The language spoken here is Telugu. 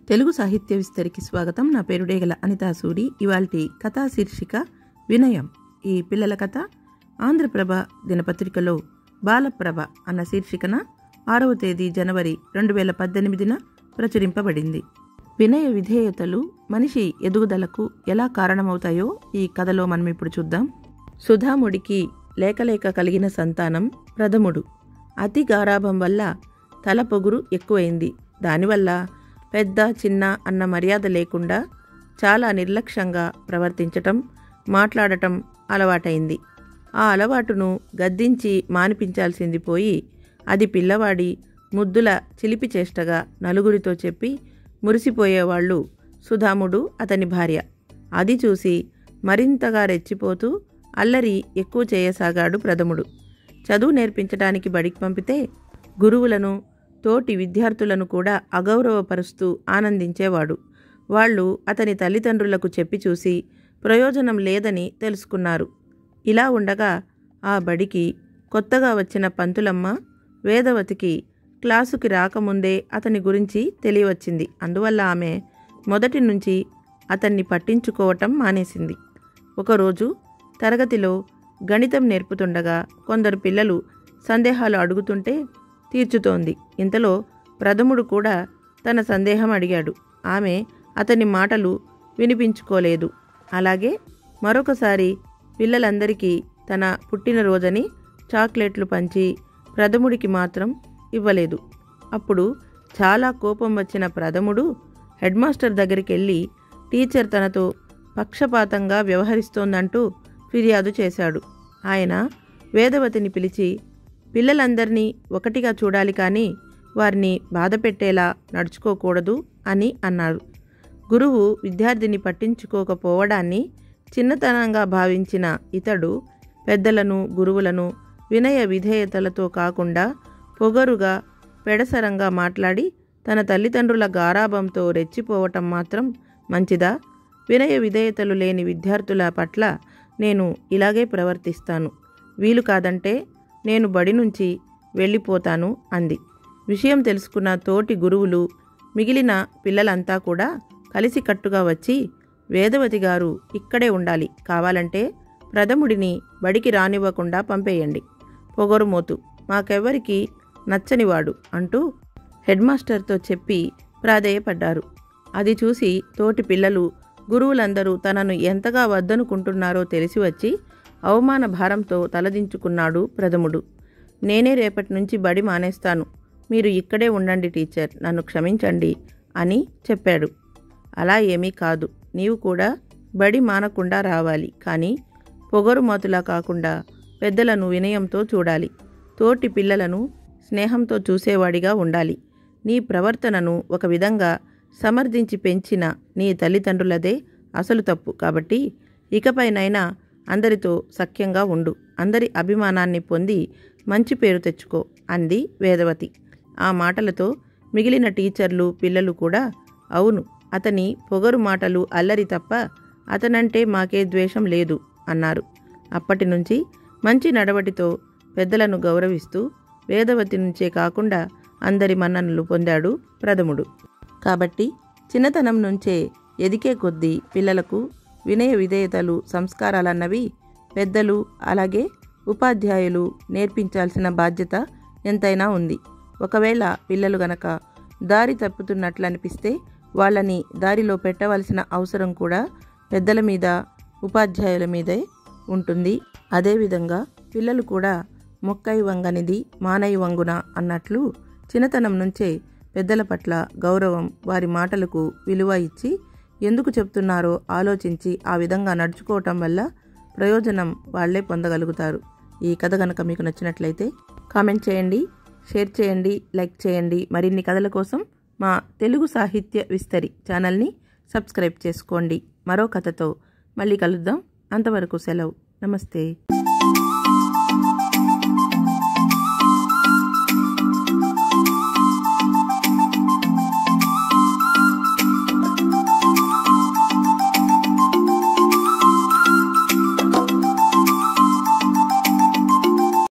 తెలుగు సాహిత్య విస్తరికి స్వాగతం నా పేరు డేగల అనితా సూరి ఇవాల్టి కథా శీర్షిక వినయం ఈ పిల్లల కథ ఆంధ్రప్రభ దినపత్రికలో బాలప్రభ అన్న శీర్షికన ఆరవ తేదీ జనవరి రెండు వేల పద్దెనిమిదిన ప్రచురింపబడింది వినయ విధేయతలు మనిషి ఎదుగుదలకు ఎలా కారణమవుతాయో ఈ కథలో మనం ఇప్పుడు చూద్దాం సుధాముడికి లేకలేక కలిగిన సంతానం ప్రథముడు అతి గారాభం వల్ల తల పొగురు ఎక్కువైంది దానివల్ల పెద్ద చిన్న అన్న మర్యాద లేకుండా చాలా నిర్లక్ష్యంగా ప్రవర్తించటం మాట్లాడటం అలవాటైంది ఆ అలవాటును గద్దించి మానిపించాల్సింది పోయి అది పిల్లవాడి ముద్దుల చిలిపి చేష్టగా నలుగురితో చెప్పి మురిసిపోయేవాళ్ళు సుధాముడు అతని భార్య అది చూసి మరింతగా రెచ్చిపోతూ అల్లరి ఎక్కువ చేయసాగాడు ప్రథముడు చదువు నేర్పించడానికి బడికి పంపితే గురువులను తోటి విద్యార్థులను కూడా అగౌరవపరుస్తూ ఆనందించేవాడు వాళ్ళు అతని తల్లిదండ్రులకు చెప్పి చూసి ప్రయోజనం లేదని తెలుసుకున్నారు ఇలా ఉండగా ఆ బడికి కొత్తగా వచ్చిన పంతులమ్మ వేదవతికి క్లాసుకి రాకముందే అతని గురించి తెలియవచ్చింది అందువల్ల ఆమె మొదటి నుంచి అతన్ని పట్టించుకోవటం మానేసింది ఒకరోజు తరగతిలో గణితం నేర్పుతుండగా కొందరు పిల్లలు సందేహాలు అడుగుతుంటే తీర్చుతోంది ఇంతలో ప్రథముడు కూడా తన సందేహం అడిగాడు ఆమె అతని మాటలు వినిపించుకోలేదు అలాగే మరొకసారి పిల్లలందరికీ తన పుట్టినరోజని చాక్లెట్లు పంచి ప్రథముడికి మాత్రం ఇవ్వలేదు అప్పుడు చాలా కోపం వచ్చిన ప్రథముడు హెడ్ మాస్టర్ దగ్గరికి వెళ్ళి టీచర్ తనతో పక్షపాతంగా వ్యవహరిస్తోందంటూ ఫిర్యాదు చేశాడు ఆయన వేదవతిని పిలిచి పిల్లలందరినీ ఒకటిగా చూడాలి కానీ వారిని బాధ పెట్టేలా నడుచుకోకూడదు అని అన్నాడు గురువు విద్యార్థిని పట్టించుకోకపోవడాన్ని చిన్నతనంగా భావించిన ఇతడు పెద్దలను గురువులను వినయ విధేయతలతో కాకుండా పొగరుగా పెడసరంగా మాట్లాడి తన తల్లిదండ్రుల గారాభంతో రెచ్చిపోవటం మాత్రం మంచిదా వినయ విధేయతలు లేని విద్యార్థుల పట్ల నేను ఇలాగే ప్రవర్తిస్తాను వీలు కాదంటే నేను బడి నుంచి వెళ్ళిపోతాను అంది విషయం తెలుసుకున్న తోటి గురువులు మిగిలిన పిల్లలంతా కూడా కలిసికట్టుగా వచ్చి వేదవతి గారు ఇక్కడే ఉండాలి కావాలంటే ప్రథముడిని బడికి రానివ్వకుండా పంపేయండి పొగరుమోతు మాకెవ్వరికి నచ్చనివాడు అంటూ హెడ్ మాస్టర్తో చెప్పి ప్రాధేయపడ్డారు అది చూసి తోటి పిల్లలు గురువులందరూ తనను ఎంతగా వద్దనుకుంటున్నారో తెలిసి వచ్చి అవమాన భారంతో తలదించుకున్నాడు ప్రథముడు నేనే రేపటి నుంచి బడి మానేస్తాను మీరు ఇక్కడే ఉండండి టీచర్ నన్ను క్షమించండి అని చెప్పాడు అలా ఏమీ కాదు నీవు కూడా బడి మానకుండా రావాలి కానీ పొగరుమతులా కాకుండా పెద్దలను వినయంతో చూడాలి తోటి పిల్లలను స్నేహంతో చూసేవాడిగా ఉండాలి నీ ప్రవర్తనను ఒక విధంగా సమర్థించి పెంచిన నీ తల్లిదండ్రులదే అసలు తప్పు కాబట్టి ఇకపైనైనా అందరితో సఖ్యంగా ఉండు అందరి అభిమానాన్ని పొంది మంచి పేరు తెచ్చుకో అంది వేదవతి ఆ మాటలతో మిగిలిన టీచర్లు పిల్లలు కూడా అవును అతని పొగరు మాటలు అల్లరి తప్ప అతనంటే మాకే ద్వేషం లేదు అన్నారు అప్పటి నుంచి మంచి నడవడితో పెద్దలను గౌరవిస్తూ వేదవతి నుంచే కాకుండా అందరి మన్ననలు పొందాడు ప్రథముడు కాబట్టి చిన్నతనం నుంచే ఎదికే కొద్దీ పిల్లలకు వినయ విధేయతలు సంస్కారాలన్నవి పెద్దలు అలాగే ఉపాధ్యాయులు నేర్పించాల్సిన బాధ్యత ఎంతైనా ఉంది ఒకవేళ పిల్లలు గనక దారి తప్పుతున్నట్లు అనిపిస్తే వాళ్ళని దారిలో పెట్టవలసిన అవసరం కూడా పెద్దల మీద ఉపాధ్యాయుల మీదే ఉంటుంది అదేవిధంగా పిల్లలు కూడా మొక్కై వంగనిది మానై వంగున అన్నట్లు చిన్నతనం నుంచే పెద్దల పట్ల గౌరవం వారి మాటలకు విలువ ఇచ్చి ఎందుకు చెప్తున్నారో ఆలోచించి ఆ విధంగా నడుచుకోవటం వల్ల ప్రయోజనం వాళ్లే పొందగలుగుతారు ఈ కథ కనుక మీకు నచ్చినట్లయితే కామెంట్ చేయండి షేర్ చేయండి లైక్ చేయండి మరిన్ని కథల కోసం మా తెలుగు సాహిత్య విస్తరి ఛానల్ని సబ్స్క్రైబ్ చేసుకోండి మరో కథతో మళ్ళీ కలుద్దాం అంతవరకు సెలవు నమస్తే